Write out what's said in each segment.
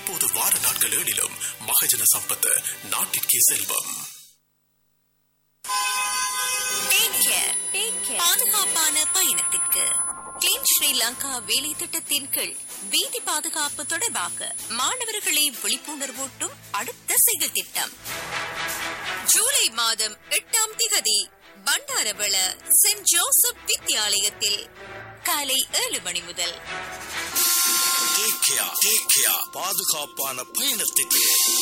இப்போது வார நாட்கள் ஏழிலும் மகஜன சம்பத் நாட்டிற்கே செல்வம் Take care. பாதுகாப்பான பயணத்திற்கு கிளீன் ஸ்ரீலங்கா வேலை திட்டத்தின் கீழ் வீதி பாதுகாப்பு தொடர்பாக மாணவர்களை விழிப்புணர்வூட்டும் அடுத்த செயல் திட்டம் ஜூலை மாதம் எட்டாம் திகதி பண்டாரவள சென்ட் ஜோசப் வித்தியாலயத்தில் காலை ஏழு மணி முதல் Take care, take care. பாதுகாப்பான பயணத்திற்கு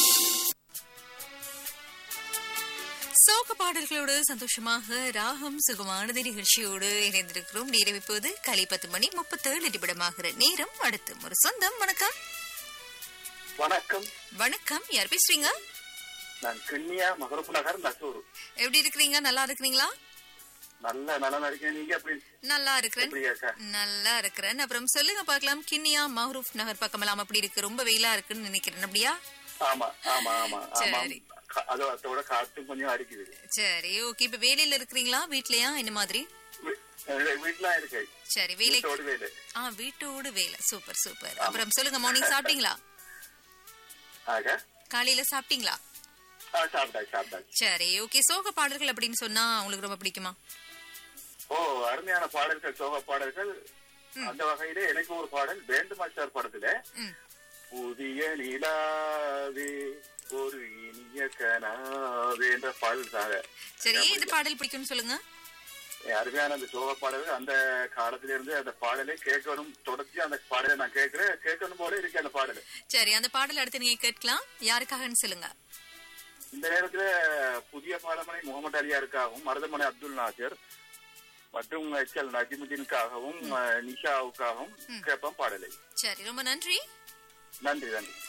சோக பாடல்களோடு சந்தோஷமாக ராகம் சுகமானது நிகழ்ச்சியோடு இணைந்திருக்கிறோம் நேரம் இப்போது காலை பத்து மணி முப்பத்தேழு நிமிடமாகிற நேரம் அடுத்து ஒரு சொந்தம் வணக்கம் வணக்கம் வணக்கம் யார் பேசுறீங்க நான் கிண்ணியா மகரப்பு நகர் நசூர் எப்படி இருக்கிறீங்க நல்லா இருக்கிறீங்களா நல்ல நலனா இருக்கேன் நீங்க எப்படி நல்லா இருக்கிறேன் எப்படி இருக்கா நல்லா இருக்கிறேன் அப்புறம் சொல்லுங்க பார்க்கலாம் கிண்ணியா மஹரூப் நகர் பக்கமெல்லாம் அப்படி இருக்கு ரொம்ப வெயிலா இருக்குன்னு நினைக்கிறேன் அப்படியா ஆமா ஆமா ஆமா ஆமா சரி. க- அது அதோட காத்தும் கொஞ்சம் அடிக்குது சரி ஓகே இப்ப வேலையில இருக்கிறீங்களா வீட்லயா என்ன மாதிரி வீ- வீட்டுல இருக்கு சரி வேலை வீட்டோடு வேலை ஆ வீட்டோடு வேலை சூப்பர் சூப்பர் அப்புறம் சொல்லுங்க மார்னிங் சாப்பிட்டீங்களா ஆக காலையில சாப்பிட்டீங்களா ஆ சாப்பிட்டாச்சு சாப்பிட்டாச்சு சரி ஓகே சோக பாடல்கள் அப்படின்னு சொன்னா உங்களுக்கு ரொம்ப பிடிக்குமா ஓ அருமையான பாடல்கள் சோக பாடல்கள் அந்த வகையில எனக்கு ஒரு பாடல் பேண்டு மாஸ்டர் படத்துல ம். புதிய நிலாவே ஒரு இனிய கனாவே என்ற பாடல் தாங்க சரி ஏன் இந்த பாடல் பிடிக்கும்னு சொல்லுங்க அருமையான அந்த சோக பாடல்கள் அந்த காலத்துல இருந்து அந்த பாடலை கேட்கணும் தொடர்ச்சி அந்த பாடலை நான் கேட்கிறேன் கேட்கணும் போல இருக்கு அந்த பாடல் சரி அந்த பாடல் அடுத்து நீங்க கேட்கலாம் யாருக்காகன்னு சொல்லுங்க இந்த நேரத்துல புதிய பாடமனை முகமது அலியாருக்காகவும் மருதமனை அப்துல் நாசர் மற்றும் எச் எல் நஜிமுதீனுக்காகவும் அஹ், நிஷாவுக்காகவும் கேட்போம் பாடலை சரி ரொம்ப நன்றி நன்றி நன்றி